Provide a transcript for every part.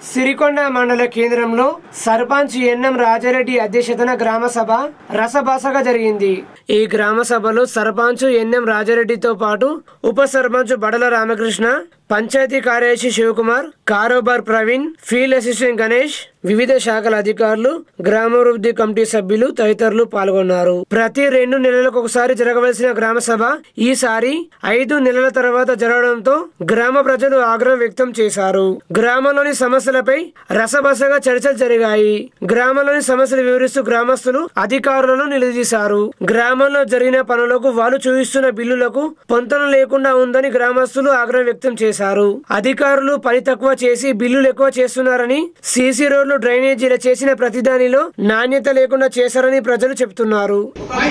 సిరికొండ మండల కేంద్రంలో సర్పంచ్ ఎన్ఎం రాజారెడ్డి అధ్యక్షతన గ్రామ సభ రసభాసగా జరిగింది ఈ గ్రామ సభలో సర్పంచ్ ఎన్ఎం రాజారెడ్డితో పాటు ఉప సర్పంచ్ బడల రామకృష్ణ పంచాయతీ కార్యదర్శి శివకుమార్ కారోబార్ ప్రవీణ్ ఫీల్డ్ అసిస్టెంట్ గణేష్ వివిధ శాఖల అధికారులు గ్రామాభివృద్ధి కమిటీ సభ్యులు తదితరులు పాల్గొన్నారు ప్రతి రెండు నెలలకు ఒకసారి జరగవలసిన గ్రామ సభ ఈసారి ఐదు నెలల తర్వాత జరగడంతో గ్రామ ప్రజలు ఆగ్రహం వ్యక్తం చేశారు గ్రామంలోని సమస్యలపై రసబసగా చర్చలు జరిగాయి గ్రామంలోని సమస్యలు వివరిస్తూ గ్రామస్తులు అధికారులను నిలదీశారు గ్రామంలో జరిగిన పనులకు వాళ్ళు చూపిస్తున్న బిల్లులకు పొంతన లేకుండా ఉందని గ్రామస్తులు ఆగ్రహం వ్యక్తం చేశారు అధికారులు పని తక్కువ చేసి బిల్లులు ఎక్కువ చేస్తున్నారని సీసీ రోడ్లు డ్రైనేజీల చేసిన ప్రతిదానిలో నాణ్యత లేకుండా చేశారని ప్రజలు చెబుతున్నారు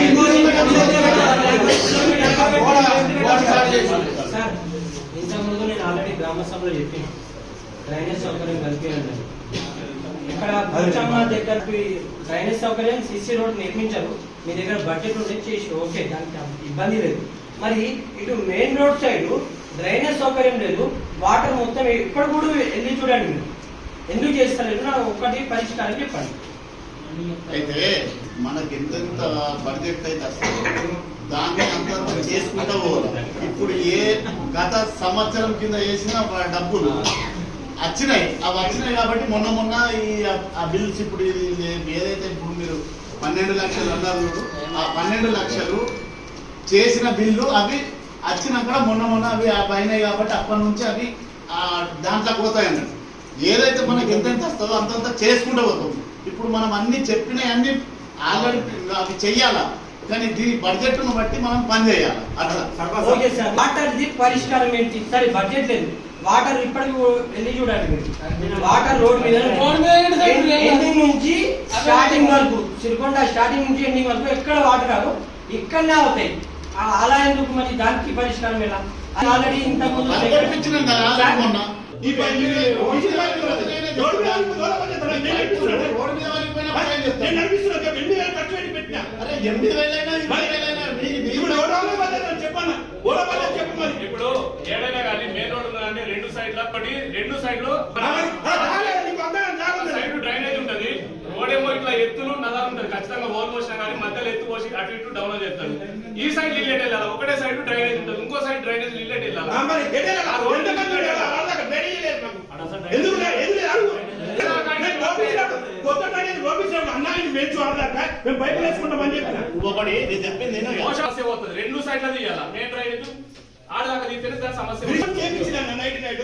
సార్ ఇంతకుముందు నేను ఆల్రెడీ గ్రామ సభలో చెప్పిన డ్రైనేజ్ సౌకర్యం కల్పించండి ఇక్కడ పోచమ్మ దగ్గరకి డ్రైనేజ్ సౌకర్యం సిసి రోడ్ నిర్మించారు మీ దగ్గర బడ్జెట్ ఉంటే చేసి ఓకే దానికి ఇబ్బంది లేదు మరి ఇటు మెయిన్ రోడ్ సైడ్ డ్రైనేజ్ సౌకర్యం లేదు వాటర్ మొత్తం ఇక్కడ కూడా వెళ్ళి చూడండి మీరు ఎందుకు చేస్తలేదు నాకు ఒక్కటి పరిష్కారం చెప్పండి అయితే మనకి ఎంతెంత బడ్జెట్ అయితే వస్తుందో దాన్ని అంతంత చేసుకుంటూ పోవాలి ఇప్పుడు ఏ గత సంవత్సరం కింద వేసిన వా- డబ్బులు వచ్చినాయి అవి వచ్చినాయి కాబట్టి మొన్న మొన్న ఈ ఆ- ఆ బిల్స్ ఇప్పుడు ఇది ఇది ఏదైతే ఇప్పుడు మీరు పన్నెండు లక్షలు అన్నారు చూడు, ఆ పన్నెండు లక్షలు చేసిన బిల్లు అవి వచ్చినాక మొన్న మొన్న అవి ఆ పైన కాబట్టి అప్పటి నుంచి అవి ఆ దాంట్లోకి పోతాయి అన్నట్టు ఏదైతే మనకి ఎంతెంత వస్తుందో అంతంత చేసుకుంటూ పోతాం ఇప్పుడు మనం అన్ని చెప్పినవి అన్ని ఆల్రెడీ అవి చెయ్యాలా కానీ దీని బడ్జెట్ ను బట్టి మనం పని చేయాలి అట్లా ఓకే సార్ వాటర్ ది పరిష్కారం ఏంటి సరే బడ్జెట్ లేదు వాటర్ ఇప్పటికి వెళ్ళి చూడండి మీరు వాటర్ రోడ్ మీద రోడ్ మీద ఏంటి సార్? ఎండ్- ఎండింగ్ నుంచి స్టార్టింగ్ వరకు సిరికొండ స్టార్టింగ్ నుంచి ఎండింగ్ వరకు ఎక్కడ వాటర్ రావు ఇక్కడనే అవుతాయి ఆ- అలా ఎందుకు మరి దానికి పరిష్కారం ఎలా ఆల్రెడీ ఇంత ముందు అది కనిపించినాం కదా ఆల్రెడీ మొన్న ఈ పై- ఈ రోడ్డు మీద వాలిపోయినా నేనే చెప్తున్నా. రోడ్డు మీద వాలిపోయినప్పుడు ఏం చెప్తాను? అరే ఎనిమిది వేలైనా ఇరవై వేలైనా మీ- మీ- ఇప్పుడు ఏడైనా కానీ మెయిన్ రోడ్ కానీ రెండు సైడ్ల పడి రెండు సైడ్లు సైడ్ డ్రైనేజ్ ఉంటది రోడ్ ఏమో ఇట్లా ఎత్తులు నదా ఉంటది ఖచ్చితంగా ఓల్ పోసినా కానీ మధ్యలో ఎత్తు పోసి అటు ఇటు డౌన్ చేస్తారు ఈ సైడ్ లిల్లెట్ వెళ్ళాలి ఒకటే సైడ్ డ్రైనేజ్ ఉంటది ఇంకో సైడ్ డ్రైనేజ్ లిల్లెట్ వెళ్ళాలి ఆ రోడ్ ఇంకొకటి నేను చెప్పింది నేను మోషన్ సమస్య పోతుంది రెండు సైడ్ల తీయాలి మెయిన్ డ్రైనేజ్ ఆడదాకా తీస్తేనే దాని సమస్య పోతుంది.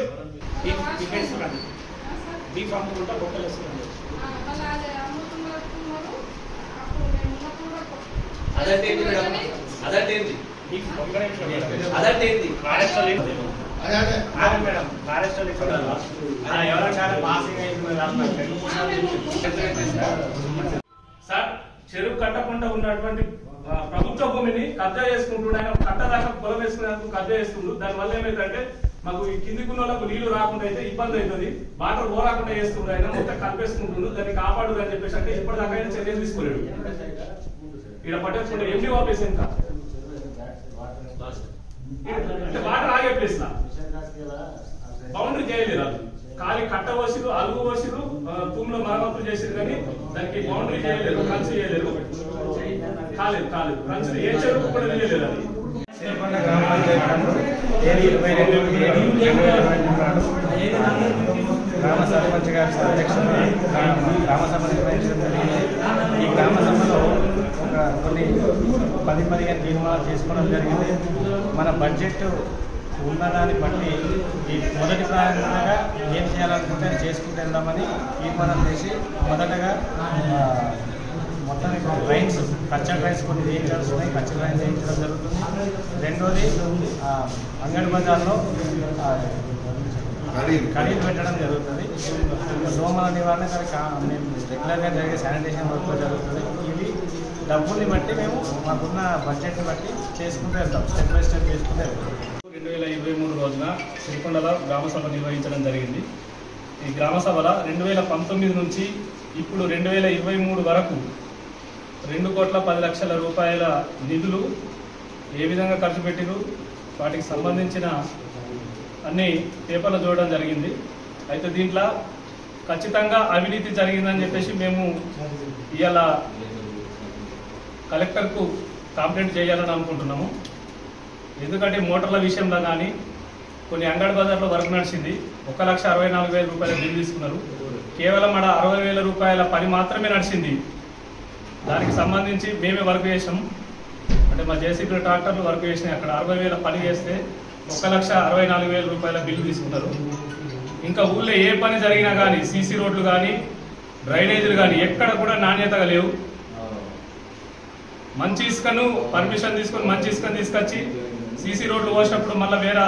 అదంటే ఏంటి మేడం అదంటే ఏంటి అదంటే ఏంటి అదే అదే సార్ చెరువు కట్టకుండా ఉన్నటువంటి ఆ, ప్రభుత్వ భూమిని కబ్జా చేసుకుంటుండే ఆయన కట్ట దాకా పొలం వేసుకునేందుకు కబ్జా చేస్తుండ్రు దాని వల్ల ఏమైందంటే మాకు ఈ కింది వాళ్ళకు నీళ్లు రాకుండా అయితే ఇబ్బంది అవుతుంది వాటర్ పోరాకుండా చేస్తుండ్రు ఆయన మొత్తం కలిపేసుకుంటుండ్రు దాన్ని కాపాడు అని చెప్పేసి అంటే ఇప్పటిదాకా ఆయన చర్యలు తీసుకోలేడు ఇక్కడ పట్టేసుకుంటే ఎండి ఆఫీస్ ఇంకా అంటే వాటర్ ఆగే ప్లేస్ లా బౌండరీ చేయలేదు అది ఖాళీ కట్ట పోసిరు అలుగు పోసిరు తూములో మరమ్మతులు చేసిరు కానీ దానికి బౌండరీ చేయలేదు కంచి చేయలేదు కాలేదు కాలేదు కంచి ఏ చెరువు కూడా చేయలేదు అది సిరికొండ గ్రామ పంచాయతీలో ఏడు ఇరవై రెండు ఏడు రెండు వేల ఇరవై మూడు నాడు గ్రామ సర్పంచ్ గారి అధ్యక్షతన గ్రామ గ్రామ సభ నిర్వహించడం జరిగింది ఈ గ్రామ సభలో ఒక కొన్ని పది పదిహేను తీర్మానాలు చేసుకోవడం జరిగింది మన బడ్జెట్ ఉన్నదాన్ని బట్టి ఈ మొదటి ప్రారంభంగా ఏం చేయాలనుకుంటే అది చేసుకుంటూ వెళ్దామని తీర్మానం చేసి మొదటగా ఆ, మొత్తానికి రైన్స్ కచ్చా రైన్స్ కొన్ని వేయించాల్సి ఉన్నాయి కచ్చా రైన్స్ వేయించడం జరుగుతుంది రెండోది ఆ, అంగడి బజార్లో ఆ, కడీలు పెట్టడం జరుగుతుంది దోమల నివారణ కానీ కా- మేము రెగ్యులర్గా జరిగే శానిటేషన్ వర్క్ జరుగుతుంది ఇవి డబ్బుల్ని బట్టి మేము మాకున్న బడ్జెట్ని బట్టి చేసుకుంటూ వెళ్తాం స్టెప్ బై స్టెప్ చేసుకుంటూ వెళ్తాం రెండు వేల ఇరవై మూడు రోజున సిరికొండలో గ్రామ సభ నిర్వహించడం జరిగింది ఈ గ్రామ సభలో రెండు వేల పంతొమ్మిది నుంచి ఇప్పుడు రెండు వేల ఇరవై మూడు వరకు రెండు కోట్ల పది లక్షల రూపాయల నిధులు ఏ విధంగా ఖర్చు పెట్టిరు వాటికి సంబంధించిన అన్ని పేపర్లు చూడడం జరిగింది అయితే దీంట్లో ఖచ్చితంగా అవినీతి జరిగిందని చెప్పేసి మేము ఇవాళ కలెక్టర్కు కంప్లైంట్ చేయాలని అనుకుంటున్నాము ఎందుకంటే మోటార్ల విషయంలో కానీ కొన్ని అంగడి బజార్లో వర్క్ నడిచింది ఒక లక్ష అరవై నాలుగు వేల రూపాయల బిల్ తీసుకున్నారు కేవలం ఆడ అరవై వేల రూపాయల పని మాత్రమే నడిచింది దానికి సంబంధించి మేమే వర్క్ చేసాం అంటే మా జేసీబీ ట్రాక్టర్లు వర్క్ చేసినాయి అక్కడ అరవై వేల పని చేస్తే ఒక లక్ష అరవై నాలుగు వేల రూపాయల బిల్లు తీసుకుంటారు ఇంకా ఊళ్ళో ఏ పని జరిగినా కానీ సీసీ రోడ్లు కానీ డ్రైనేజీలు కానీ ఎక్కడ కూడా నాణ్యతగా లేవు మంచి ఇసుకను పర్మిషన్ తీసుకొని మంచి ఇసుకను తీసుకొచ్చి సీసీ రోడ్లు పోసినప్పుడు మళ్ళీ వేరే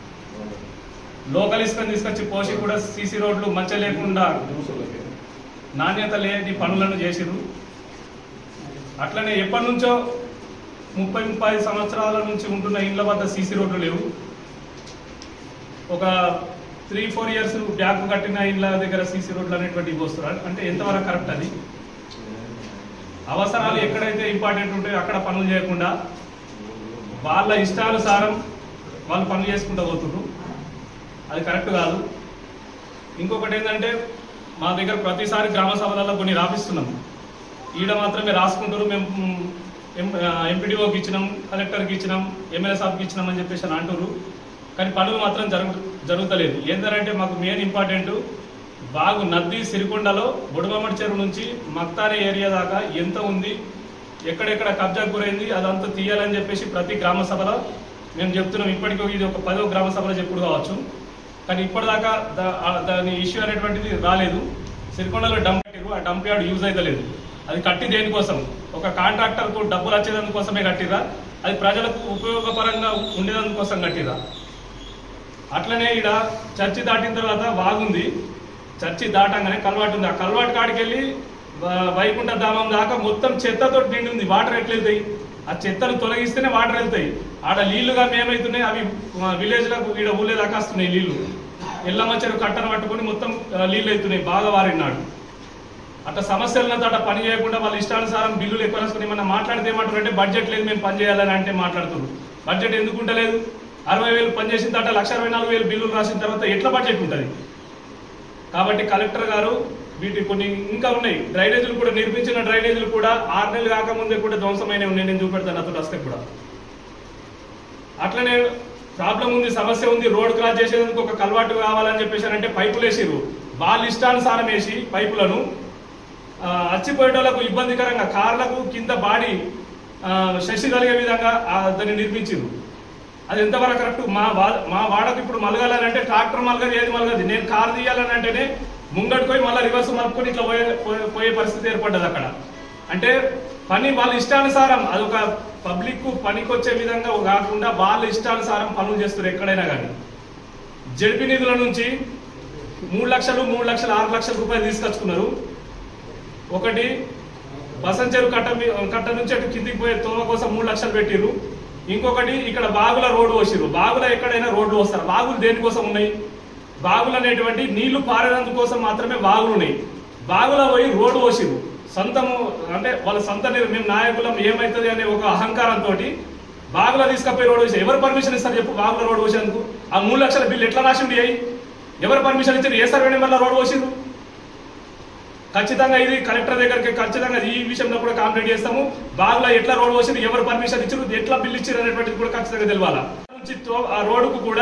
లోకల్ ఇసుకను తీసుకొచ్చి పోసి కూడా సీసీ రోడ్లు మంచిగా లేకుండా నాణ్యత లేని పనులను చేసిరు అట్లనే ఎప్పటి నుంచో ముప్పై ముప్పై ఐదు సంవత్సరాల నుంచి ఉంటున్న ఇండ్ల వద్ద సీసీ రోడ్లు లేవు ఒక త్రీ ఫోర్ ఇయర్స్ బ్యాక్ కట్టిన ఇండ్ల దగ్గర సీసీ రోడ్లు అనేటువంటివి వస్తున్నారు అంటే ఎంతవరకు కరెక్ట్ అది అవసరాలు ఎక్కడైతే ఇంపార్టెంట్ ఉంటాయో అక్కడ పనులు చేయకుండా వాళ్ళ ఇష్టానుసారం వాళ్ళు పనులు చేసుకుంటూ పోతున్నారు అది కరెక్ట్ కాదు ఇంకొకటి ఏంటంటే మా దగ్గర ప్రతిసారి గ్రామ సభలలో కొన్ని రాపిస్తున్నాం ఈడ మాత్రమే రాసుకుంటారు మేము ఎంపీడీఓకి ఇచ్చినాం కలెక్టర్కి ఇచ్చినాం ఎమ్మెల్యే సాబ్కి ఇచ్చినాం అని చెప్పేసి అని అంటారు కానీ పనులు మాత్రం జరుగు జరుగుతలేదు ఏంటంటే మాకు మెయిన్ ఇంపార్టెంట్ బాగు నది సిరికొండలో బుడమమడి చెరువు నుంచి మక్తానే ఏరియా దాకా ఎంత ఉంది ఎక్కడెక్కడ కబ్జా గురైంది అదంతా తీయాలని చెప్పేసి ప్రతి గ్రామ సభలో మేము చెప్తున్నాం ఇప్పటికీ ఇది ఒక పదో గ్రామ సభలో చెప్పుడు కావచ్చు కానీ ఇప్పటిదాకా దా- ఆ- దాని ఇష్యూ అనేటువంటిది రాలేదు సిరికొండలో డంప్ కట్టిరు ఆ డంప్ యార్డ్ యూజ్ అయితే లేదు అది కట్టి దేనికోసం ఒక కాంట్రాక్టర్ కు డబ్బులు వచ్చేదానికోసమే కట్టిరా అది ప్రజలకు ఉపయోగపరంగా ఉండేదానికోసం కట్టిరా అట్లనే ఇక్కడ చర్చి దాటిన తర్వాత వాగుంది చర్చి దాటంగానే కల్వాటు ఉంది ఆ కల్వాటు కాడికి వెళ్ళి వ- వైకుంఠ ధామం దాకా మొత్తం చెత్తతో నిండి ఉంది వాటర్ ఎట్లా వెళ్తాయి ఆ చెత్తను తొలగిస్తేనే వాటర్ వెళ్తాయి ఆడ నీళ్లుగా మేమైతున్నాయి అవి విలేజ్ లకు ఈడ ఊళ్ళే దాకా వస్తున్నాయి నీళ్లు ఎల్లమ్మ చెరువు కట్టను పట్టుకొని మొత్తం ఆ, నీళ్లు అవుతున్నాయి బాగా వారినాడు అట్లా సమస్యలను అట్లా పని చేయకుండా వాళ్ళ ఇష్టానుసారం బిల్లులు ఎక్కువ రాసుకుని మనం మాట్లాడితే ఏమంటారు అంటే బడ్జెట్ లేదు మేము పని చేయాలని అంటే మాట్లాడుతున్నారు బడ్జెట్ ఎందుకు ఉంటలేదు అరవై వేలు పని చేసిన తర్వాత లక్ష అరవై నాలుగు వేలు బిల్లులు రాసిన తర్వాత ఎట్లా బడ్జెట్ ఉంటుంది కాబట్టి కలెక్టర్ గారు వీటి కొన్ని ఇంకా ఉన్నాయి డ్రైనేజీలు కూడా నిర్మించిన డ్రైనేజీలు కూడా ఆరు నెలలు కాకముందే కూడా ధ్వంసమైన ఉన్నాయి నేను చూపెడతాను అతను వస్తే కూడా అట్లనే ప్రాబ్లం ఉంది సమస్య ఉంది రోడ్ క్రాస్ చేసేందుకు ఒక కలవాటు కావాలని చెప్పేసి అంటే పైపులు వేసిర్రు వాళ్ళ ఇష్టానుసారం వేసి పైపులను ఆ, అచ్చిపోయేటోళ్లకు ఇబ్బందికరంగా కార్లకు కింద బాడీ ఆ, శశి కలిగే విధంగా ఆ, దాన్ని నిర్మించిండ్రు అది ఎంతవరకు కరెక్ట్ మా వా- మా వాడకు ఇప్పుడు మలగాలని అంటే ట్రాక్టర్ మలగదు ఏది మలగదు నేను కార్ తీయాలని అంటేనే ముంగడికి పోయి మళ్ళీ రివర్స్ మలుపుకొని ఇట్లా పోయే పోయే- పోయే పరిస్థితి ఏర్పడ్డది అక్కడ అంటే పని వాళ్ళ ఇష్టానుసారం అదొక పబ్లిక్ పనికి వచ్చే విధంగా కాకుండా వాళ్ళ ఇష్టానుసారం పనులు చేస్తారు ఎక్కడైనా కానీ జడ్పీ నిధుల నుంచి మూడు లక్షలు మూడు లక్షలు ఆరు లక్షల రూపాయలు తీసుకొచ్చుకున్నారు ఒకటి బసంచెరు కట్ట మీ- కట్ట నుంచి అటు కిందికి పోయే తోవ కోసం మూడు లక్షలు పెట్టిర్రు ఇంకొకటి ఇక్కడ బాగుల రోడ్డు పోసిర్రు బాగుల ఎక్కడైనా రోడ్లు వస్తారు బాగులు దేనికోసం ఉన్నాయి బాగులు అనేటువంటి నీళ్లు పారేందుకోసం మాత్రమే బాగులు ఉన్నాయి బాగుల పోయి రోడ్డు పోసిర్రు సొంతము అంటే వాళ్ళ సొంత నిర్- మేము నాయకులం ఏమైతుంది అనే ఒక అహంకారంతో బాగుల తీసుకపోయి రోడ్డు వేసి ఎవరు పర్మిషన్ ఇస్తారు చెప్పు బాగుల రోడ్డు పోసేందుకు ఆ మూడు లక్షల బిల్లు ఎట్లా రాసిండి అయ్యి ఎవరు పర్మిషన్ ఇచ్చారు ఏ సర్వే నెంబర్లో రోడ్డు పోసిండ్రు ఖచ్చితంగా ఇది కలెక్టర్ దగ్గరికి ఖచ్చితంగా ఈ విషయంలో కూడా కంప్లైంట్ చేస్తాము బాగులో ఎట్లా రోడ్ పోసింది ఎవరు పర్మిషన్ ఇచ్చారు ఎట్లా బిల్ ఇచ్చారు అనేటువంటిది కూడా ఖచ్చితంగా తెలియాలా నుంచి తో- ఆ రోడ్డుకు కూడా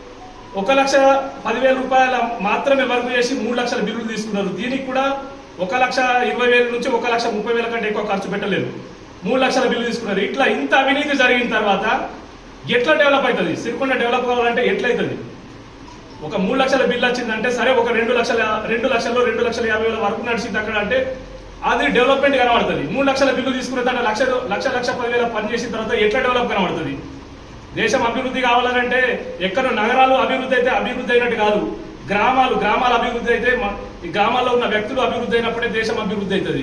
ఒక లక్ష పదివేల రూపాయల మాత్రమే వర్క్ చేసి మూడు లక్షల బిల్లులు తీసుకున్నారు దీనికి కూడా ఒక లక్ష ఇరవై వేల నుంచి ఒక లక్ష ముప్పై వేల కంటే ఎక్కువ ఖర్చు పెట్టలేదు మూడు లక్షల బిల్లు తీసుకున్నారు ఇట్లా ఇంత అవినీతి జరిగిన తర్వాత ఎట్లా డెవలప్ అవుతుంది సిరికొండ డెవలప్ కావాలంటే ఎట్లయితుంది ఒక మూడు లక్షల బిల్ వచ్చిందంటే సరే ఒక రెండు లక్షల రెండు లక్షలు రెండు లక్షల యాభై వేల వరకు నడిచింది అక్కడ అంటే అది డెవలప్మెంట్ కనబడుతుంది మూడు లక్షల బిల్లు తీసుకున్న తర్వాత లక్ష లక్ష లక్ష పదివేల పని చేసిన తర్వాత ఎట్లా డెవలప్ కనబడుతుంది దేశం అభివృద్ధి కావాలంటే ఎక్కడ నగరాలు అభివృద్ధి అయితే అభివృద్ధి అయినట్టు కాదు గ్రామాలు గ్రామాల అభివృద్ధి అయితే మ- ఈ గ్రామాల్లో ఉన్న వ్యక్తులు అభివృద్ధి అయినప్పుడే దేశం అభివృద్ధి అవుతుంది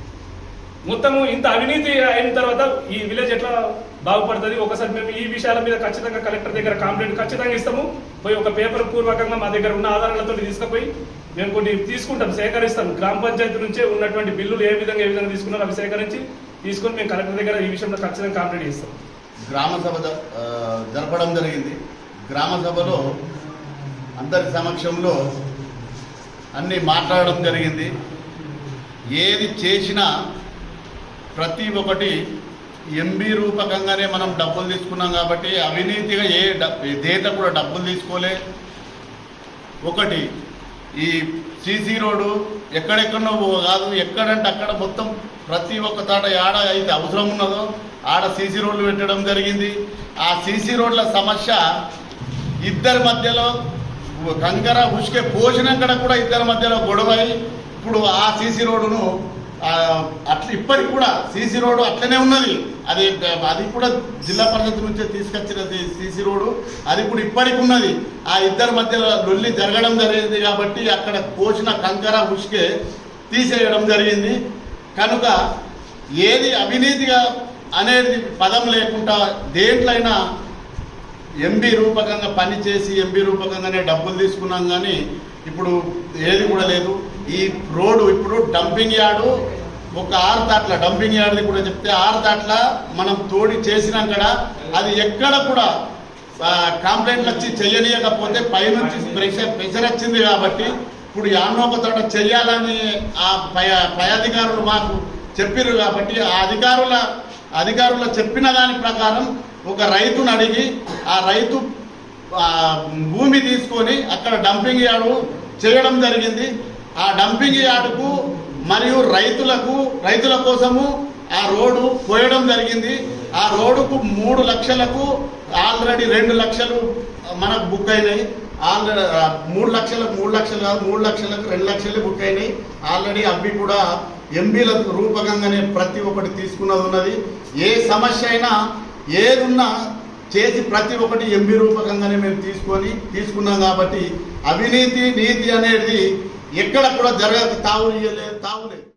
మొత్తము ఇంత అవినీతి అయిన తర్వాత ఈ విలేజ్ ఎట్లా బాగుపడుతుంది ఒకసారి మేము ఈ విషయాల మీద ఖచ్చితంగా కలెక్టర్ దగ్గర కంప్లైంట్ ఖచ్చితంగా ఇస్తాము పోయి ఒక పేపర్ పూర్వకంగా మా దగ్గర ఉన్న ఆధారాలతో తీసుకుపోయి మేము కొన్ని తీసుకుంటాం సేకరిస్తాం గ్రామ పంచాయతీ నుంచే ఉన్నటువంటి బిల్లులు ఏ విధంగా ఏ విధంగా తీసుకున్నారో అవి సేకరించి తీసుకొని మేము కలెక్టర్ దగ్గర ఈ విషయంలో ఖచ్చితంగా కంప్లైంట్ ఇస్తాం గ్రామ సభ ద- ఆ, జరపడం జరిగింది గ్రామ సభలో అందరి సమక్షంలో అన్నీ మాట్లాడడం జరిగింది ఏది చేసినా ప్రతి ఒక్కటి ఎంబీ రూపకంగానే మనం డబ్బులు తీసుకున్నాం కాబట్టి అవినీతిగా ఏ డ- దేంట్లో కూడా డబ్బులు తీసుకోలే ఒకటి ఈ సీసీ రోడ్డు ఎక్కడెక్కడో కాదు ఎక్కడంటే అక్కడ మొత్తం ప్రతి ఒక్క తాట ఆడ అయితే అవసరం ఉన్నదో ఆడ సీసీ రోడ్లు పెట్టడం జరిగింది ఆ సీసీ రోడ్ల సమస్య ఇద్దరి మధ్యలో కంకర ఉసుకే పోషణక్కడ కూడా ఇద్దరి మధ్యలో గొడవై ఇప్పుడు ఆ సీసీ రోడ్డును ఆ, అట్లా ఇప్పటికి కూడా సీసీ రోడ్డు అట్లనే ఉన్నది అది అది కూడా జిల్లా పరిషత్ నుంచే తీసుకొచ్చిన సీసీ రోడ్డు అది కూడా ఇప్పటికి ఉన్నది ఆ ఇద్దరి మధ్యలో లొల్లి జరగడం జరిగింది కాబట్టి అక్కడ పోసిన కంకర ఉసుకే తీసేయడం జరిగింది కనుక ఏది అవినీతిగా అనేది పదం లేకుండా దేంట్లైనా ఎంబీ రూపకంగా పనిచేసి ఎంబీ రూపకంగానే డబ్బులు తీసుకున్నాం కానీ ఇప్పుడు ఏది కూడా లేదు ఈ రోడ్డు ఇప్పుడు డంపింగ్ యార్డు ఒక ఆరు దాట్ల డంపింగ్ యార్డ్ది కూడా చెప్తే ఆరు దాట్ల మనం తోడి చేసినాక అది ఎక్కడ కూడా ఆ, కంప్లైంట్లు వచ్చి చెయ్యనీయకపోతే పైనుంచి ప్రెషర్ ప్రెషర్ వచ్చింది కాబట్టి ఇప్పుడు యాన్నోక తోట చెయ్యాలని ఆ పై పై అధికారులు మాకు చెప్పారు కాబట్టి ఆ అధికారుల అధికారులు చెప్పిన దాని ప్రకారం ఒక రైతును అడిగి ఆ రైతు ఆ, భూమి తీసుకొని అక్కడ డంపింగ్ యార్డు చేయడం జరిగింది ఆ డంపింగ్ యార్డుకు మరియు రైతులకు రైతుల కోసము ఆ రోడ్డు పోయడం జరిగింది ఆ రోడ్డుకు మూడు లక్షలకు ఆల్రెడీ రెండు లక్షలు మనకు బుక్ అయినాయి ఆల్రెడీ మూడు లక్షలకు మూడు లక్షలు కాదు మూడు లక్షలకు రెండు లక్షలు బుక్ అయినాయి ఆల్రెడీ అవి కూడా ఎంబీల రూపకంగానే ప్రతి ఒక్కటి తీసుకున్నది ఉన్నది ఏ సమస్య అయినా ఏదున్నా చేసి ప్రతి ఒక్కటి ఎంబీ రూపకంగానే మేము తీసుకొని తీసుకున్నాం కాబట్టి అవినీతి నీతి అనేది ఎక్కడ కూడా జరగక తావు ఇయ్యలేదు తావులేదు